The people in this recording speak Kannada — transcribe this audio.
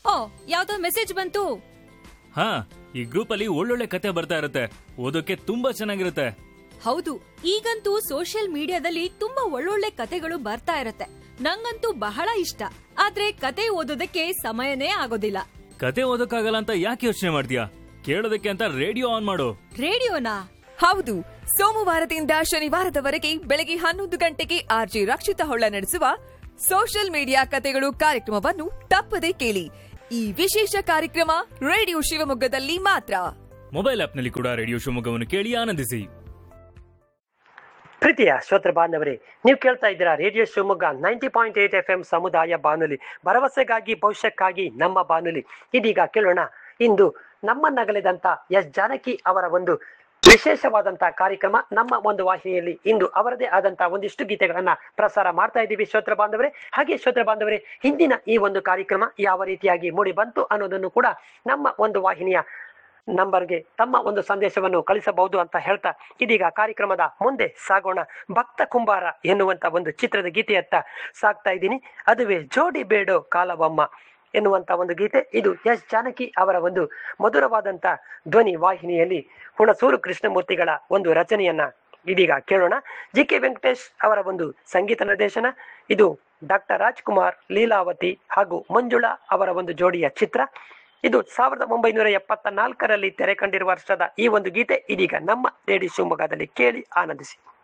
ಓ ಯಾವ್ದೋ ಮೆಸೇಜ್ ಬಂತು ಹಾ ಈ ಗ್ರೂಪ್ ಅಲ್ಲಿ ಒಳ್ಳೊಳ್ಳೆ ಕತೆ ಬರ್ತಾ ಇರುತ್ತೆ ಓದೋಕೆ ತುಂಬಾ ಚೆನ್ನಾಗಿರುತ್ತೆ ಹೌದು ಈಗಂತೂ ಸೋಷಿಯಲ್ ಮೀಡಿಯಾದಲ್ಲಿ ತುಂಬಾ ಒಳ್ಳೊಳ್ಳೆ ಕತೆಗಳು ಬರ್ತಾ ಇರತ್ತೆ ನಂಗಂತೂ ಬಹಳ ಇಷ್ಟ ಆದ್ರೆ ಕತೆ ಓದೋದಕ್ಕೆ ಸಮಯನೇ ಆಗೋದಿಲ್ಲ ಕತೆ ಓದೋಕ್ಕಾಗಲ್ಲ ಅಂತ ಯಾಕೆ ಯೋಚನೆ ಮಾಡ್ತೀಯಾ ಕೇಳೋದಕ್ಕೆ ಅಂತ ರೇಡಿಯೋ ಆನ್ ಮಾಡು ರೇಡಿಯೋನಾ ಹೌದು ಸೋಮವಾರದಿಂದ ಶನಿವಾರದವರೆಗೆ ಬೆಳಗ್ಗೆ ಹನ್ನೊಂದು ಗಂಟೆಗೆ ಆರ್ಜಿ ರಕ್ಷಿತ ಹೊಳ್ಳ ನಡೆಸುವ ಸೋಷಿಯಲ್ ಮೀಡಿಯಾ ಕತೆಗಳು ಕಾರ್ಯಕ್ರಮವನ್ನು ತಪ್ಪದೇ ಕೇಳಿ ಈ ವಿಶೇಷ ಕಾರ್ಯಕ್ರಮ ರೇಡಿಯೋ ಶಿವಮೊಗ್ಗದಲ್ಲಿ ಮಾತ್ರ ಮೊಬೈಲ್ ಆಪ್ನಲ್ಲಿ ಕೂಡ ರೇಡಿಯೋ ಶಿವಮೊಗ್ಗವನ್ನು ಕೇಳಿ ಆನಂದಿಸಿ ಪ್ರೀತಿಯ ಶ್ರೋತೃ ಬಾಂಧವರೇ ನೀವು ಕೇಳ್ತಾ ಇದ್ದೀರಾ radio Shivamogga ninety point eight F M ಸಮುದಾಯ ಬಾನುಲಿ ಭರವಸೆಗಾಗಿ ಭವಿಷ್ಯಕ್ಕಾಗಿ ನಮ್ಮ ಬಾನುಲಿ ಇದೀಗ ಕೇಳೋಣ ಇಂದು ನಮ್ಮ ನಗಲಿದಂತ ಎಸ್ ಜಾನಕಿ ಅವರ ಒಂದು ವಿಶೇಷವಾದಂತ ಕಾರ್ಯಕ್ರಮ ನಮ್ಮ ಒಂದು ವಾಹಿನಿಯಲ್ಲಿ ಇಂದು ಅವರದೇ ಆದಂತ ಒಂದಿಷ್ಟು ಗೀತೆಗಳನ್ನ ಪ್ರಸಾರ ಮಾಡ್ತಾ ಇದ್ದೀವಿ ಶ್ರೋತ್ರ ಬಾಂಧವರೇ ಹಾಗೆ ಶ್ರೋತ್ರ ಬಾಂಧವರೇ ಹಿಂದಿನ ಈ ಒಂದು ಕಾರ್ಯಕ್ರಮ ಯಾವ ರೀತಿಯಾಗಿ ಮೂಡಿ ಬಂತು ಅನ್ನೋದನ್ನು ಕೂಡ ನಮ್ಮ ಒಂದು ವಾಹಿನಿಯ ನಂಬರ್ಗೆ ತಮ್ಮ ಒಂದು ಸಂದೇಶವನ್ನು ಕಳಿಸಬಹುದು ಅಂತ ಹೇಳ್ತಾ ಇದೀಗ ಕಾರ್ಯಕ್ರಮದ ಮುಂದೆ ಸಾಗೋಣ ಭಕ್ತ ಕುಂಬಾರ ಎನ್ನುವಂತ ಒಂದು ಚಿತ್ರದ ಗೀತೆಯತ್ತ ಸಾಗ್ತಾ ಇದ್ದೀನಿ ಅದುವೇ ಜೋಡಿ ಬೇಡೋ ಕಾಲವಮ್ಮ ಎನ್ನುವಂತ ಒಂದು ಗೀತೆ ಇದು ಎಸ್ ಜಾನಕಿ ಅವರ ಒಂದು ಮಧುರವಾದಂತ ಧ್ವನಿ ವಾಹಿನಿಯಲ್ಲಿ ಹುಣಸೂರು ಕೃಷ್ಣಮೂರ್ತಿಗಳ ಒಂದು ರಚನೆಯನ್ನ ಇದೀಗ ಕೇಳೋಣ ಜಿ ಕೆ ವೆಂಕಟೇಶ್ ಅವರ ಒಂದು ಸಂಗೀತ ನಿರ್ದೇಶನ ಇದು ಡಾಕ್ಟರ್ ರಾಜ್ಕುಮಾರ್ ಲೀಲಾವತಿ ಹಾಗೂ ಮಂಜುಳಾ ಅವರ ಒಂದು ಜೋಡಿಯ ಚಿತ್ರ ಇದು ಸಾವಿರದ ಒಂಬೈನೂರ ಎಪ್ಪತ್ತ ನಾಲ್ಕರಲ್ಲಿ ತೆರೆ ಕಂಡಿರುವ ವರ್ಷದ ಈ ಒಂದು ಗೀತೆ ಇದೀಗ ನಮ್ಮ ರೇಡಿಯೋ ಶಿವಮೊಗ್ಗದಲ್ಲಿ ಕೇಳಿ ಆನಂದಿಸಿ